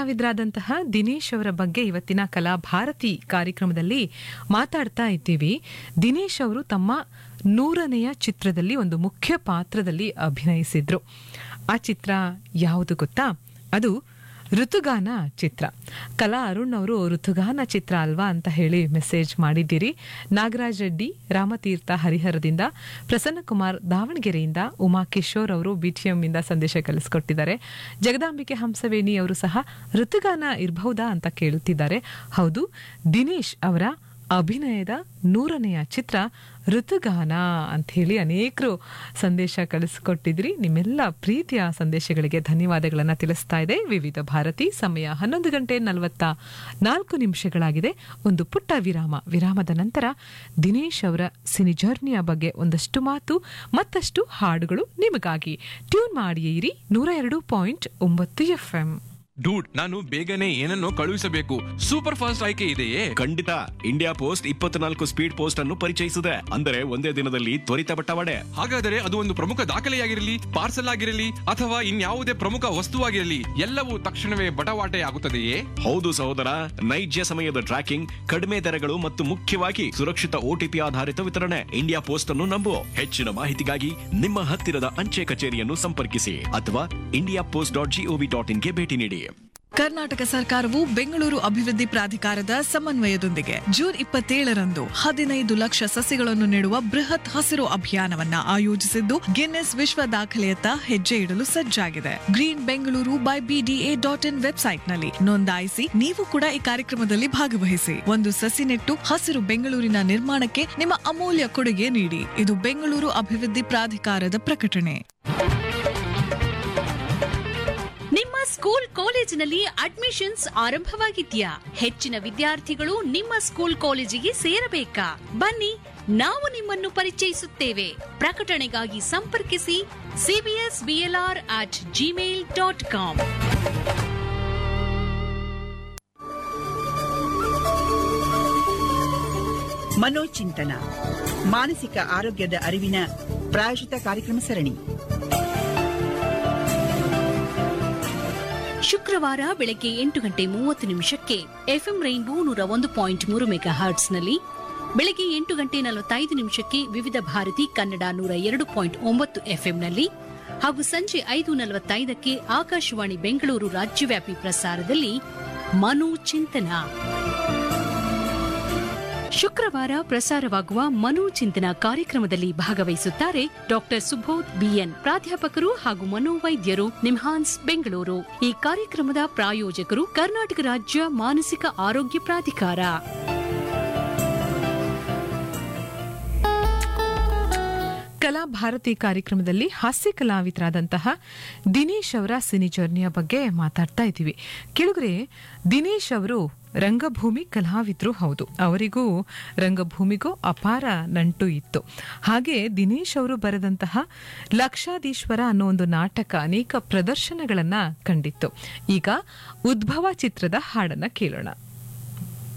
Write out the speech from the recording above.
ಕಲಾವಿದರಾದಂತಹ ದಿನೇಶ್ ಅವರ ಬಗ್ಗೆ ಇವತ್ತಿನ ಕಲಾ ಭಾರತಿ ಕಾರ್ಯಕ್ರಮದಲ್ಲಿ ಮಾತಾಡ್ತಾ ಇದ್ದೀವಿ ದಿನೇಶ್ ಅವರು ತಮ್ಮ ನೂರನೆಯ ಚಿತ್ರದಲ್ಲಿ ಒಂದು ಮುಖ್ಯ ಪಾತ್ರದಲ್ಲಿ ಅಭಿನಯಿಸಿದ್ರು ಆ ಚಿತ್ರ ಯಾವುದು ಗೊತ್ತಾ ಅದು ಋತುಗಾನ ಚಿತ್ರ ಕಲಾ ಅರುಣ್ ಅವರು ಋತುಗಾನ ಚಿತ್ರ ಅಲ್ವಾ ಅಂತ ಹೇಳಿ ಮೆಸೇಜ್ ಮಾಡಿದ್ದೀರಿ ನಾಗರಾಜ್ ರೆಡ್ಡಿ ರಾಮತೀರ್ಥ ಹರಿಹರದಿಂದ ಪ್ರಸನ್ನಕುಮಾರ್ ದಾವಣಗೆರೆಯಿಂದ ಉಮಾ ಕಿಶೋರ್ ಅವರು ಬಿಟಿಎಂ ಇಂದ ಸಂದೇಶ ಕಳಿಸ್ಕೊಟ್ಟಿದ್ದಾರೆ ಜಗದಾಂಬಿಕೆ ಹಂಸವೇಣಿ ಅವರು ಸಹ ಋತುಗಾನ ಇರಬಹುದಾ ಅಂತ ಕೇಳುತ್ತಿದ್ದಾರೆ ಹೌದು ದಿನೇಶ್ ಅವರ ಅಭಿನಯದ ನೂರನೆಯ ಚಿತ್ರ ಋತುಗಾನ ಅಂತ ಹೇಳಿ ಅನೇಕರು ಸಂದೇಶ ಕಳಿಸ್ಕೊಟ್ಟಿದ್ರಿ ನಿಮ್ಮೆಲ್ಲ ಪ್ರೀತಿಯ ಸಂದೇಶಗಳಿಗೆ ಧನ್ಯವಾದಗಳನ್ನು ತಿಳಿಸ್ತಾ ಇದೆ ವಿವಿಧ ಭಾರತಿ ಸಮಯ ಹನ್ನೊಂದು ಗಂಟೆ ನಲವತ್ತ ನಾಲ್ಕು ನಿಮಿಷಗಳಾಗಿದೆ ಒಂದು ಪುಟ್ಟ ವಿರಾಮ ವಿರಾಮದ ನಂತರ ದಿನೇಶ್ ಅವರ ಸಿನಿ ಜರ್ನಿಯ ಬಗ್ಗೆ ಒಂದಷ್ಟು ಮಾತು ಮತ್ತಷ್ಟು ಹಾಡುಗಳು ನಿಮಗಾಗಿ ಟ್ಯೂನ್ ಮಾಡಿಯಿರಿ ನೂರ ಎರಡು ಪಾಯಿಂಟ್ ಒಂಬತ್ತು ಎಫ್ಎಂ ಡೂಡ್ ನಾನು ಬೇಗನೆ ಏನನ್ನೋ ಕಳುಹಿಸಬೇಕು ಸೂಪರ್ ಫಾಸ್ಟ್ ಆಯ್ಕೆ ಇದೆಯೇ ಖಂಡಿತ ಇಂಡಿಯಾ ಪೋಸ್ಟ್ ಇಪ್ಪತ್ನಾಲ್ಕು ಸ್ಪೀಡ್ ಪೋಸ್ಟ್ ಅನ್ನು ಪರಿಚಯಿಸಿದೆ ಅಂದರೆ ಒಂದೇ ದಿನದಲ್ಲಿ ತ್ವರಿತ ಬಟ್ಟವಾಡೆ ಹಾಗಾದರೆ ಅದು ಒಂದು ಪ್ರಮುಖ ದಾಖಲೆಯಾಗಿರಲಿ ಪಾರ್ಸಲ್ ಆಗಿರಲಿ ಅಥವಾ ಇನ್ಯಾವುದೇ ಪ್ರಮುಖ ವಸ್ತುವಾಗಿರಲಿ ಎಲ್ಲವೂ ತಕ್ಷಣವೇ ಬಟವಾಟೆ ಆಗುತ್ತದೆಯೇ ಹೌದು ಸಹೋದರ ನೈಜ ಸಮಯದ ಟ್ರ್ಯಾಕಿಂಗ್ ಕಡಿಮೆ ದರಗಳು ಮತ್ತು ಮುಖ್ಯವಾಗಿ ಸುರಕ್ಷಿತ ಓಟಿಪಿ ಆಧಾರಿತ ವಿತರಣೆ ಇಂಡಿಯಾ ಪೋಸ್ಟ್ ಅನ್ನು ನಂಬು ಹೆಚ್ಚಿನ ಮಾಹಿತಿಗಾಗಿ ನಿಮ್ಮ ಹತ್ತಿರದ ಅಂಚೆ ಕಚೇರಿಯನ್ನು ಸಂಪರ್ಕಿಸಿ ಅಥವಾ India post dot gov dot ಇನ್ಗೆ ಭೇಟಿ ನೀಡಿ ಕರ್ನಾಟಕ ಸರ್ಕಾರವು ಬೆಂಗಳೂರು ಅಭಿವೃದ್ಧಿ ಪ್ರಾಧಿಕಾರದ ಸಮನ್ವಯದೊಂದಿಗೆ ಜೂನ್ ಇಪ್ಪತ್ತೇಳರಂದು ಹದಿನೈದು ಲಕ್ಷ ಸಸಿಗಳನ್ನು ನೆಡುವ ಬೃಹತ್ ಹಸಿರು ಅಭಿಯಾನವನ್ನ ಆಯೋಜಿಸಿದ್ದು ಗಿನ್ನೆಸ್ ವಿಶ್ವ ದಾಖಲೆಯತ್ತ ಹೆಜ್ಜೆ ಇಡಲು ಸಜ್ಜಾಗಿದೆ green Bengaluru by BDA dot in ವೆಬ್ಸೈಟ್ನಲ್ಲಿ ನೋಂದಾಯಿಸಿ ನೀವು ಕೂಡ ಈ ಕಾರ್ಯಕ್ರಮದಲ್ಲಿ ಭಾಗವಹಿಸಿ ಒಂದು ಸಸಿ ನೆಟ್ಟು ಹಸಿರು ಬೆಂಗಳೂರಿನ ನಿರ್ಮಾಣಕ್ಕೆ ನಿಮ್ಮ ಅಮೂಲ್ಯ ಕೊಡುಗೆ ನೀಡಿ ಇದು ಬೆಂಗಳೂರು ಅಭಿವೃದ್ಧಿ ಪ್ರಾಧಿಕಾರದ ಪ್ರಕಟಣೆ ನಿಮ್ಮ ಸ್ಕೂಲ್ ಕಾಲೇಜಿನಲ್ಲಿ ಅಡ್ಮಿಷನ್ಸ್ ಆರಂಭವಾಗಿದ್ಯಾ ಹೆಚ್ಚಿನ ವಿದ್ಯಾರ್ಥಿಗಳು ನಿಮ್ಮ ಸ್ಕೂಲ್ ಕಾಲೇಜಿಗೆ ಸೇರಬೇಕಾ ಬನ್ನಿ ನಾವು ನಿಮ್ಮನ್ನು ಪರಿಚಯಿಸುತ್ತೇವೆ ಪ್ರಕಟಣೆಗಾಗಿ ಸಂಪರ್ಕಿಸಿ CBS BLR at Gmail dot com ಮನೋಚಿಂತನ ಮಾನಸಿಕ ಆರೋಗ್ಯದ ಅರಿವಿನ ಪ್ರಾಯೋಜಿತ ಕಾರ್ಯಕ್ರಮ ಸರಣಿ ಶುಕ್ರವಾರ ಬೆಳಗ್ಗೆ ಎಂಟು ಗಂಟೆ ಮೂವತ್ತು ನಿಮಿಷಕ್ಕೆ ಎಫ್ಎಂ ರೈನ್ಬೋ ನೂರ ಒಂದು ಪಾಯಿಂಟ್ ಮೂರು ಮೆಗಾ ಹರ್ಟ್ಸ್ನಲ್ಲಿ ಬೆಳಗ್ಗೆ ಎಂಟು ಗಂಟೆ ನಲವತ್ತೈದು ನಿಮಿಷಕ್ಕೆ ವಿವಿಧ ಭಾರತಿ ಕನ್ನಡ ನೂರ ಎರಡು ಪಾಯಿಂಟ್ ಒಂಬತ್ತು ಎಫ್ಎಂನಲ್ಲಿ ಹಾಗೂ ಸಂಜೆ ಐದು ನಲವತ್ತೈದಕ್ಕೆ ಆಕಾಶವಾಣಿ ಬೆಂಗಳೂರು ರಾಜ್ಯವ್ಯಾಪಿ ಪ್ರಸಾರದಲ್ಲಿ ಮನು ಚಿಂತನ ಶುಕ್ರವಾರ ಪ್ರಸಾರವಾಗುವ ಮನೋ ಚಿಂತನ ಕಾರ್ಯಕ್ರಮದಲ್ಲಿ ಭಾಗವಹಿಸುತ್ತಾರೆ ಡಾಕ್ಟರ್ ಸುಬೋಧ್ ಬಿಎನ್ ಪ್ರಾಧ್ಯಾಪಕರು ಹಾಗೂ ಮನೋವೈದ್ಯರು ನಿಮ್ಹಾನ್ಸ್ ಬೆಂಗಳೂರು ಈ ಕಾರ್ಯಕ್ರಮದ ಪ್ರಾಯೋಜಕರು ಕರ್ನಾಟಕ ರಾಜ್ಯ ಮಾನಸಿಕ ಆರೋಗ್ಯ ಪ್ರಾಧಿಕಾರ ಕಲಾ ಭಾರತಿ ಕಾರ್ಯಕ್ರಮದಲ್ಲಿ ಹಾಸ್ಯ ಕಲಾವಿದರಾದಂತಹ ದಿನೇಶ್ ಅವರ ಸಿನಿ ಜರ್ನಿಯ ಬಗ್ಗೆ ಮಾತಾಡ್ತಾ ಇದ್ದೀವಿ ಕೆಳಗರೆ ದಿನೇಶ್ ಅವರು ರಂಗಭೂಮಿ ಕಲಾವಿದ್ರು ಹೌದು ಅವರಿಗೂ ರಂಗಭೂಮಿಗೂ ಅಪಾರ ನಂಟು ಇತ್ತು ಹಾಗೆ ದಿನೇಶ್ ಅವರು ಬರೆದಂತಹ ಲಕ್ಷಾಧೀಶ್ವರ ಅನ್ನೋ ಒಂದು ನಾಟಕ ಅನೇಕ ಪ್ರದರ್ಶನಗಳನ್ನ ಕಂಡಿತ್ತು ಈಗ ಉದ್ಭವ ಚಿತ್ರದ ಹಾಡನ್ನ ಕೇಳೋಣ